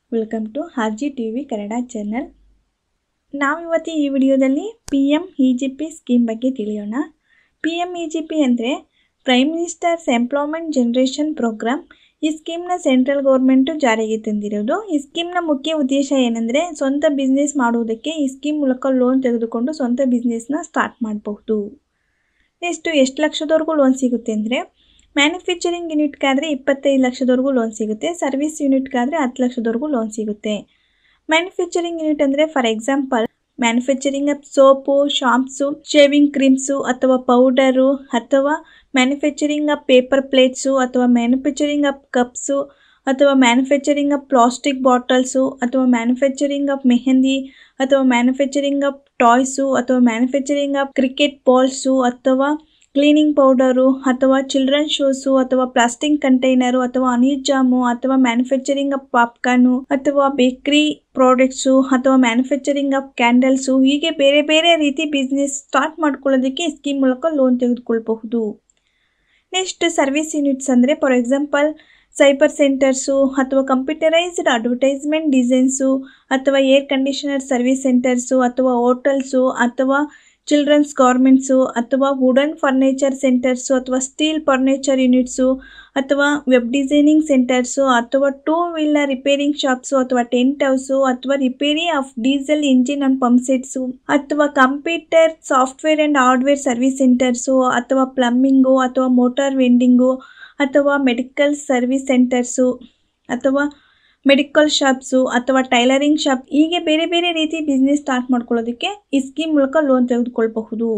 welcome to R G T V Kannada channel ನಾವಿವತ್ತು ಈ ವಿಡಿಯೋದಲ್ಲಿ P M E G P scheme ಬಗ್ಗೆ ತಿಳಿಯೋಣ P M E G P ಅಂದರೆ prime ministers employment generation programme ಈ ಸ್ಕೀಮ್ನ ಸೆಂಟ್ರಲ್ ಗೌರ್ಮೆಂಟು ಜಾರಿಗೆ ತಂದಿರೋದು ಈ ಸ್ಕೀಮ್ನ ಮುಖ್ಯ ಉದ್ದೇಶ ಏನಂದರೆ ಸ್ವಂತ ಬಿಸ್ನೆಸ್ ಮಾಡುವುದಕ್ಕೆ ಈ ಸ್ಕೀಮ್ ಮೂಲಕ ಲೋನ್ ತೆಗೆದುಕೊಂಡು ಸ್ವಂತ ಬಿಸ್ನೆಸ್ನ ಸ್ಟಾರ್ಟ್ ಮಾಡಬಹುದು ನೆಕ್ಸ್ಟು ಎಷ್ಟು ಲಕ್ಷದವರೆಗೂ ಲೋನ್ ಸಿಗುತ್ತೆ ಅಂದರೆ ಮ್ಯಾನುಫ್ಯಾಕ್ಚರಿಂಗ್ ಯೂನಿಟ್ಗಾದರೆ ಇಪ್ಪತ್ತೈದು ಲಕ್ಷದವರೆಗೂ ಲೋನ್ ಸಿಗುತ್ತೆ ಸರ್ವಿಸ್ ಯೂನಿಟ್ಗಾದರೆ ಹತ್ತು ಲಕ್ಷದವರೆಗೂ ಲೋನ್ ಸಿಗುತ್ತೆ ಮ್ಯಾನುಫ್ಯಾಕ್ಚರಿಂಗ್ ಯೂನಿಟ್ ಅಂದರೆ for example manufacturing of soap shampoos shaving creams ಅಥವಾ ಪೌಡರು ಅಥವಾ ಮ್ಯಾನುಫ್ಯಾಕ್ಚರಿಂಗ್ ಆಫ್ ಪೇಪರ್ ಪ್ಲೇಟ್ಸು ಅಥವಾ ಮ್ಯಾನುಫ್ಯಾಕ್ಚರಿಂಗ್ ಆಫ್ ಕಪ್ಸು ಅಥವಾ ಮ್ಯಾನುಫ್ಯಾಕ್ಚರಿಂಗ್ ಆಫ್ ಪ್ಲಾಸ್ಟಿಕ್ ಬಾಟಲ್ಸು ಅಥವಾ ಮ್ಯಾನುಫ್ಯಾಕ್ಚರಿಂಗ್ ಆಫ್ ಮೆಹಂದಿ ಅಥವಾ ಮ್ಯಾನುಫ್ಯಾಕ್ಚರಿಂಗ್ ಆಫ್ ಟಾಯ್ಸು ಅಥವಾ ಮ್ಯಾನುಫ್ಯಾಕ್ಚರಿಂಗ್ ಆಫ್ ಕ್ರಿಕೆಟ್ ಬಾಲ್ಸು ಅಥವಾ cleaning powder ಅಥವಾ children shoes ಅಥವಾ ಪ್ಲಾಸ್ಟಿಕ್ ಕಂಟೈನರು ಅಥವಾ ಅನೀರ್ ಜಾಮು ಅಥವಾ ಮ್ಯಾನುಫ್ಯಾಕ್ಚರಿಂಗ್ ಆಫ್ ಪಾಪ್ಕಾರ್ನು ಅಥವಾ ಬೇಕರಿ ಪ್ರಾಡಕ್ಟ್ಸು ಅಥವಾ ಮ್ಯಾನುಫ್ಯಾಕ್ಚರಿಂಗ್ ಆಫ್ ಕ್ಯಾಂಡಲ್ಸು ಹೀಗೆ ಬೇರೆ ಬೇರೆ ರೀತಿ ಬಿಸ್ನೆಸ್ ಸ್ಟಾರ್ಟ್ ಮಾಡ್ಕೊಳ್ಳೋದಕ್ಕೆ ಈ ಸ್ಕೀಮ್ ಮೂಲಕ ಲೋನ್ ತೆಗೆದುಕೊಳ್ಬಹುದು ನೆಕ್ಸ್ಟ್ ಸರ್ವಿಸ್ ಯೂನಿಟ್ಸ್ ಅಂದರೆ ಫಾರ್ ಎಕ್ಸಾಂಪಲ್ ಸೈಬರ್ ಸೆಂಟರ್ಸು ಅಥವಾ ಕಂಪ್ಯೂಟರೈಸ್ಡ್ ಅಡ್ವರ್ಟೈಸ್ಮೆಂಟ್ ಡಿಸೈನ್ಸು ಅಥವಾ ಏರ್ ಕಂಡೀಷನರ್ ಸರ್ವಿಸ್ ಸೆಂಟರ್ಸು ಅಥವಾ ಹೋಟೆಲ್ಸು ಅಥವಾ ಚಿಲ್ಡ್ರನ್ಸ್ ಗಾರ್ಮೆಂಟ್ಸು ಅಥವಾ ವುಡನ್ ಫರ್ನಿಚರ್ ಸೆಂಟರ್ಸು ಅಥವಾ ಸ್ಟೀಲ್ ಫರ್ನಿಚರ್ ಯೂನಿಟ್ಸು ಅಥವಾ ವೆಬ್ ಡಿಸೈನಿಂಗ್ ಸೆಂಟರ್ಸು ಅಥವಾ ಟೂ ವೀಲರ್ ರಿಪೇರಿಂಗ್ ಶಾಪ್ಸು ಅಥವಾ ಟೆಂಟ್ ಹೌಸು ಅಥವಾ repair of diesel engine and pump sets ಅಥವಾ computer software and hardware service centres ಅಥವಾ plumbing ಅಥವಾ motor winding ಅಥವಾ medical service centres ಅಥವಾ medical shops ಅಥವಾ ಟೈಲರಿಂಗ್ ಶಾಪ್ ಹೀಗೆ ಬೇರೆ ಬೇರೆ ರೀತಿ ಬಿಸ್ನೆಸ್ ಸ್ಟಾರ್ಟ್ ಮಾಡ್ಕೊಳ್ಳೋದಕ್ಕೆ ಈ ಸ್ಕೀಮ್ ಮೂಲಕ ಲೋನ್ ತೆಗೆದುಕೊಳ್ಬಹುದು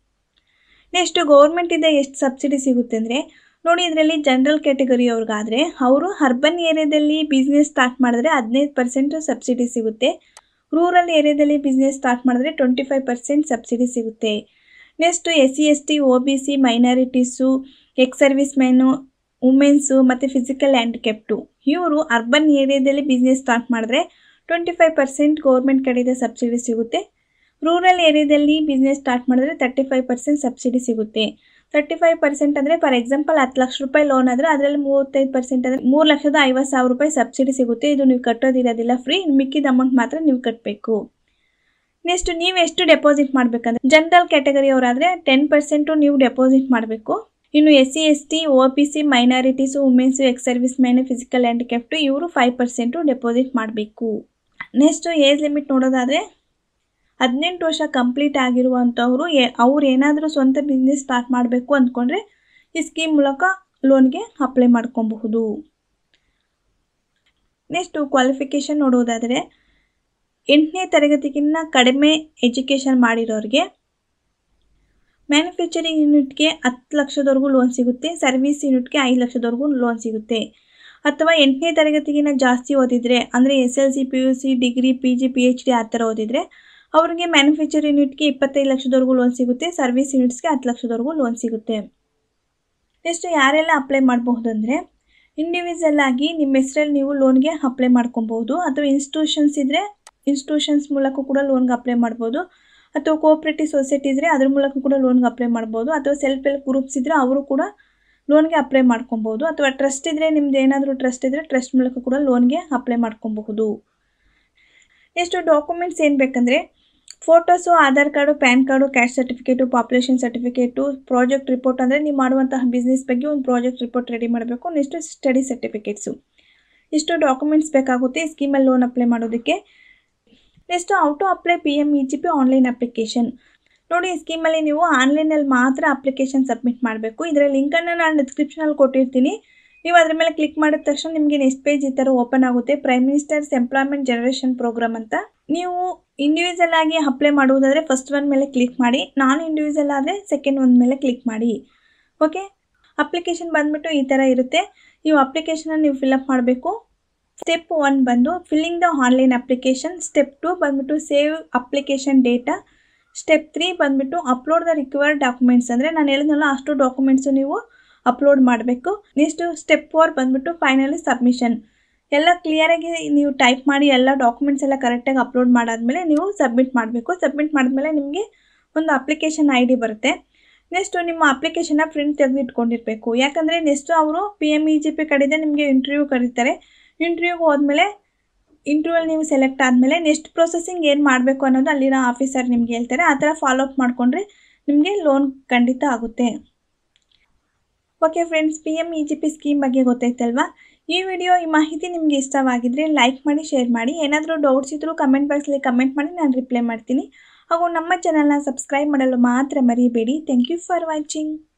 ನೆಕ್ಸ್ಟ್ ಗೌರ್ಮೆಂಟಿಂದ ಎಷ್ಟು ಸಬ್ಸಿಡಿ ಸಿಗುತ್ತೆ ಅಂದರೆ ನೋಡಿ ಇದರಲ್ಲಿ ಜನರಲ್ ಕ್ಯಾಟಗರಿ ಅವ್ರಿಗಾದರೆ ಅವರು ಅರ್ಬನ್ ಏರಿಯಾದಲ್ಲಿ ಬಿಸ್ನೆಸ್ ಸ್ಟಾರ್ಟ್ ಮಾಡಿದ್ರೆ ಹದಿನೈದು ಪರ್ಸೆಂಟ್ ಸಬ್ಸಿಡಿ ಸಿಗುತ್ತೆ ರೂರಲ್ ಏರಿಯಾದಲ್ಲಿ ಬಿಸ್ನೆಸ್ ಸ್ಟಾರ್ಟ್ ಮಾಡಿದ್ರೆ ಟ್ವೆಂಟಿ ಫೈವ್ ಪರ್ಸೆಂಟ್ ಸಬ್ಸಿಡಿ ಸಿಗುತ್ತೆ next S C S T O B C minorities ex service man women's ಮತ್ತು ಫಿಸಿಕಲ್ ಹ್ಯಾಂಡಿಕ್ಯಾಪ್ಟು ಇವರು ಅರ್ಬನ್ ಏರಿಯಾದಲ್ಲಿ ಬಿಸ್ನೆಸ್ ಸ್ಟಾರ್ಟ್ ಮಾಡಿದ್ರೆ ಟ್ವೆಂಟಿ ಫೈವ್ ಪರ್ಸೆಂಟ್ ಗೌರ್ಮೆಂಟ್ ಕಡೆಯಿಂದ subsidy ಸಿಗುತ್ತೆ ರೂರಲ್ ಏರಿಯಾದಲ್ಲಿ ಬಿಸ್ನೆಸ್ ಸ್ಟಾರ್ಟ್ ಮಾಡಿದ್ರೆ ತರ್ಟಿ ಫೈವ್ ಪರ್ಸೆಂಟ್ ಸಬ್ಸಿಡಿ ಸಿಗುತ್ತೆ ತರ್ಟಿ ಫೈವ್ ಪರ್ಸೆಂಟ್ ಅಂದರೆ ಫಾರ್ ಎಕ್ಸಾಂಪಲ್ ಹತ್ತು ಲಕ್ಷ ರೂಪಾಯಿ ಲೋನ್ ಆದರೆ ಅದರಲ್ಲಿ ಮೂವತ್ತೈದು ಪರ್ಸೆಂಟ್ ಅಂದರೆ ಮೂರು ಲಕ್ಷದ ಐವತ್ತು ಸಾವಿರ ರೂಪಾಯಿ ಸಬ್ಸಿಡಿ ಸಿಗುತ್ತೆ ಇದು ನೀವು ಕಟ್ಟೋದಿರೋದಿಲ್ಲ ಫ್ರೀ ಮಿಕ್ಕಿದ ಅಮೌಂಟ್ ಮಾತ್ರ ನೀವು ಕಟ್ಟಬೇಕು ನೆಕ್ಸ್ಟ್ ನೀವು ಎಷ್ಟು ಡೆಪಾಸಿಟ್ ಮಾಡಬೇಕಂದ್ರೆ ಜನರಲ್ ಕ್ಯಾಟಗರಿ ಅವರಾದರೆ ಟೆನ್ ಪರ್ಸೆಂಟು ನೀವು ಡೆಪಾಸಿಟ್ ಮಾಡಬೇಕು ಇನ್ನು S C S T O P C minorities women's ex service man physical handicapped ಇವರು ಫೈವ್ ಪರ್ಸೆಂಟು ಡೆಪಾಸಿಟ್ ಮಾಡಬೇಕು ನೆಕ್ಸ್ಟು ಏಜ್ ಲಿಮಿಟ್ ನೋಡೋದಾದರೆ ಹದಿನೆಂಟು ವರ್ಷ ಕಂಪ್ಲೀಟ್ ಆಗಿರುವಂಥವ್ರು ಏ ಅವ್ರು ಏನಾದರೂ ಸ್ವಂತ ಬಿಸ್ನೆಸ್ ಸ್ಟಾರ್ಟ್ ಮಾಡಬೇಕು ಅಂದ್ಕೊಂಡ್ರೆ ಈ ಸ್ಕೀಮ್ ಮೂಲಕ ಲೋನ್ಗೆ ಅಪ್ಲೈ ಮಾಡ್ಕೊಬಹುದು ನೆಕ್ಸ್ಟು ಕ್ವಾಲಿಫಿಕೇಷನ್ ನೋಡೋದಾದರೆ ಎಂಟನೇ ತರಗತಿಗಿನ್ನ ಕಡಿಮೆ ಎಜುಕೇಷನ್ ಮಾಡಿರೋರಿಗೆ ಮ್ಯಾನುಫ್ಯಾಕ್ಚರಿಂಗ್ ಯೂನಿಟ್ಗೆ ಹತ್ತು ಲಕ್ಷದವರೆಗೂ ಲೋನ್ ಸಿಗುತ್ತೆ ಸರ್ವಿಸ್ ಯೂನಿಟ್ಗೆ ಐದು ಲಕ್ಷದವರೆಗೂ ಲೋನ್ ಸಿಗುತ್ತೆ ಅಥವಾ ಎಂಟನೇ ತರಗತಿಗಿನ ಜಾಸ್ತಿ ಓದಿದರೆ ಅಂದರೆ S L C P U C degree P G P H D ಆ ಥರ ಓದಿದರೆ ಅವರಿಗೆ ಮ್ಯಾನುಫ್ಯಾಕ್ಚರ್ ಯೂನಿಟ್ಗೆ ಇಪ್ಪತ್ತೈದು ಲಕ್ಷದವರೆಗೂ ಲೋನ್ ಸಿಗುತ್ತೆ ಸರ್ವಿಸ್ ಯೂನಿಟ್ಸ್ಗೆ ಹತ್ತು ಲಕ್ಷದವರೆಗೂ ಲೋನ್ ಸಿಗುತ್ತೆ ನೆಕ್ಸ್ಟ್ ಯಾರೆಲ್ಲ ಅಪ್ಲೈ ಮಾಡಬಹುದು ಅಂದರೆ ಇಂಡಿವಿಜುವಲ್ ಆಗಿ ನಿಮ್ಮ ಹೆಸರಲ್ಲಿ ನೀವು ಲೋನ್ಗೆ ಅಪ್ಲೈ ಮಾಡ್ಕೊಬೋದು ಅಥವಾ ಇನ್ಸ್ಟಿಟ್ಯೂಷನ್ಸ್ ಇದ್ದರೆ ಇನ್ಸ್ಟಿಟ್ಯೂಷನ್ಸ್ ಮೂಲಕ ಕೂಡ ಲೋನ್ಗೆ ಅಪ್ಲೈ ಮಾಡ್ಬೋದು ಅಥವಾ ಕೋಆಪ್ರೇಟಿವ್ ಸೊಸೈಟಿ ಇದ್ದರೆ ಅದ್ರ ಮೂಲಕ ಕೂಡ ಲೋನ್ಗೆ ಅಪ್ಲೈ ಮಾಡ್ಬೋದು ಅಥವಾ ಸೆಲ್ಫ್ ಹೆಲ್ಪ್ ಗ್ರೂಪ್ಸ್ ಇದ್ದರೆ ಅವರು ಕೂಡ ಲೋನ್ಗೆ ಅಪ್ಲೈ ಮಾಡ್ಕೊಬೋದು ಅಥವಾ ಟ್ರಸ್ಟ್ ಇದ್ದರೆ ನಿಮ್ದು ಏನಾದರೂ ಟ್ರಸ್ಟ್ ಇದ್ದರೆ ಟ್ರಸ್ಟ್ ಮೂಲಕ ಕೂಡ ಲೋನ್ಗೆ ಅಪ್ಲೈ ಮಾಡ್ಕೊಬಹುದು ನೆಕ್ಸ್ಟು ಡಾಕ್ಯುಮೆಂಟ್ಸ್ ಏನು ಬೇಕಂದರೆ photos Aadhaar card PAN card caste certificate population certificate project report ಅಂದರೆ ನೀವು ಮಾಡುವಂತಹ ಬಿಸ್ನೆಸ್ ಬಗ್ಗೆ ಒಂದು ಪ್ರಾಜೆಕ್ಟ್ ರಿಪೋರ್ಟ್ ರೆಡಿ ಮಾಡಬೇಕು ನೆಕ್ಸ್ಟು ಸ್ಟಡಿ ಸರ್ಟಿಫಿಕೇಟ್ಸು ಇಷ್ಟು ಡಾಕ್ಯುಮೆಂಟ್ಸ್ ಬೇಕಾಗುತ್ತೆ ಈ ಸ್ಕೀಮಲ್ಲಿ ಲೋನ್ ಅಪ್ಲೈ ಮಾಡೋದಕ್ಕೆ next how to apply P M E G P online application ನೋಡಿ ಈ ಸ್ಕೀಮಲ್ಲಿ ನೀವು ಆನ್ಲೈನಲ್ಲಿ ಮಾತ್ರ ಅಪ್ಲಿಕೇಶನ್ ಸಬ್ಮಿಟ್ ಮಾಡಬೇಕು ಇದರ ಲಿಂಕನ್ನು ನಾನು ಡಿಸ್ಕ್ರಿಪ್ಷನಲ್ಲಿ ಕೊಟ್ಟಿರ್ತೀನಿ ನೀವು ಅದ್ರ ಮೇಲೆ ಕ್ಲಿಕ್ ಮಾಡಿದ ತಕ್ಷಣ ನಿಮಗೆ ನೆಕ್ಸ್ಟ್ ಪೇಜ್ ಈ ಥರ ಓಪನ್ ಆಗುತ್ತೆ prime ministers employment generation programme ಅಂತ ನೀವು ಇಂಡಿವಿಜುವಲ್ ಆಗಿ ಅಪ್ಲೈ ಮಾಡುವುದಾದರೆ ಫಸ್ಟ್ ಒನ್ ಮೇಲೆ ಕ್ಲಿಕ್ ಮಾಡಿ ನಾನ್ ಇಂಡಿವಿಜುವಲ್ ಆದರೆ ಸೆಕೆಂಡ್ ಒನ್ ಮೇಲೆ ಕ್ಲಿಕ್ ಮಾಡಿ ಓಕೆ ಅಪ್ಲಿಕೇಶನ್ ಬಂದುಬಿಟ್ಟು ಈ ಥರ ಇರುತ್ತೆ ನೀವು ಅಪ್ಲಿಕೇಶನ್ನ ನೀವು ಫಿಲಪ್ ಮಾಡಬೇಕು ಸ್ಟೆಪ್ ಒನ್ ಬಂದು filling the online application step two ಬಂದುಬಿಟ್ಟು save application data step three ಬಂದುಬಿಟ್ಟು ಅಪ್ಲೋಡ್ ದ ರಿಕ್ವೈರ್ಡ್ ಡಾಕ್ಯುಮೆಂಟ್ಸ್ ಅಂದರೆ ನಾನು ಹೇಳಿದ್ನಲ್ಲ ಅಷ್ಟು ಡಾಕ್ಯುಮೆಂಟ್ಸು ನೀವು ಅಪ್ಲೋಡ್ ಮಾಡಬೇಕು ನೆಕ್ಸ್ಟು ಸ್ಟೆಪ್ ಫೋರ್ ಬಂದುಬಿಟ್ಟು ಫೈನಲಿ ಸಬ್ಮಿಷನ್ ಎಲ್ಲ ಕ್ಲಿಯರಾಗಿ ನೀವು ಟೈಪ್ ಮಾಡಿ ಎಲ್ಲ ಡಾಕ್ಯುಮೆಂಟ್ಸ್ ಎಲ್ಲ ಕರೆಕ್ಟಾಗಿ ಅಪ್ಲೋಡ್ ಮಾಡಾದಮೇಲೆ ನೀವು ಸಬ್ಮಿಟ್ ಮಾಡಬೇಕು ಸಬ್ಮಿಟ್ ಮಾಡಿದ್ಮೇಲೆ ನಿಮಗೆ ಒಂದು ಅಪ್ಲಿಕೇಶನ್ ಐ ಡಿ ಬರುತ್ತೆ ನೆಕ್ಸ್ಟು ನಿಮ್ಮ ಅಪ್ಲಿಕೇಶನ್ನ ಪ್ರಿಂಟ್ ತೆಗೆದು ಇಟ್ಕೊಂಡಿರಬೇಕು ಯಾಕಂದರೆ ನೆಕ್ಸ್ಟು ಅವರು P M E G P ಕಡೆಯಿಂದ ನಿಮಗೆ ಇಂಟರ್ವ್ಯೂ ಕರೀತಾರೆ ಇಂಟರ್ವ್ಯೂಗೆ ಹೋದ್ಮೇಲೆ ಇಂಟರ್ವ್ಯೂಲ್ ನೀವು ಸೆಲೆಕ್ಟ್ ಆದಮೇಲೆ ನೆಕ್ಸ್ಟ್ ಪ್ರೊಸೆಸಿಂಗ್ ಏನು ಮಾಡಬೇಕು ಅನ್ನೋದು ಅಲ್ಲಿರೋ ಆಫೀಸರ್ ನಿಮ್ಗೆ ಹೇಳ್ತಾರೆ ಆ ಥರ ಫಾಲೋ ಅಪ್ ಮಾಡಿಕೊಂಡ್ರೆ ನಿಮಗೆ ಲೋನ್ ಖಂಡಿತ ಆಗುತ್ತೆ okay friends P M E G P scheme ಬಗ್ಗೆ ಗೊತ್ತಾಯ್ತಲ್ವಾ ಈ ವಿಡಿಯೋ ಈ ಮಾಹಿತಿ ನಿಮಗೆ ಇಷ್ಟವಾಗಿದ್ದರೆ ಲೈಕ್ ಮಾಡಿ ಶೇರ್ ಮಾಡಿ ಏನಾದರೂ ಡೌಟ್ಸ್ ಇದ್ದರೂ ಕಮೆಂಟ್ ಬಾಕ್ಸಲ್ಲಿ ಕಮೆಂಟ್ ಮಾಡಿ ನಾನು ರಿಪ್ಲೈ ಮಾಡ್ತೀನಿ ಹಾಗೂ ನಮ್ಮ ಚಾನಲ್ನ ಸಬ್ಸ್ಕ್ರೈಬ್ ಮಾಡಲು ಮಾತ್ರ ಮರಿಬೇಡಿ ಥ್ಯಾಂಕ್ ಯು ಫಾರ್ ವಾಚಿಂಗ್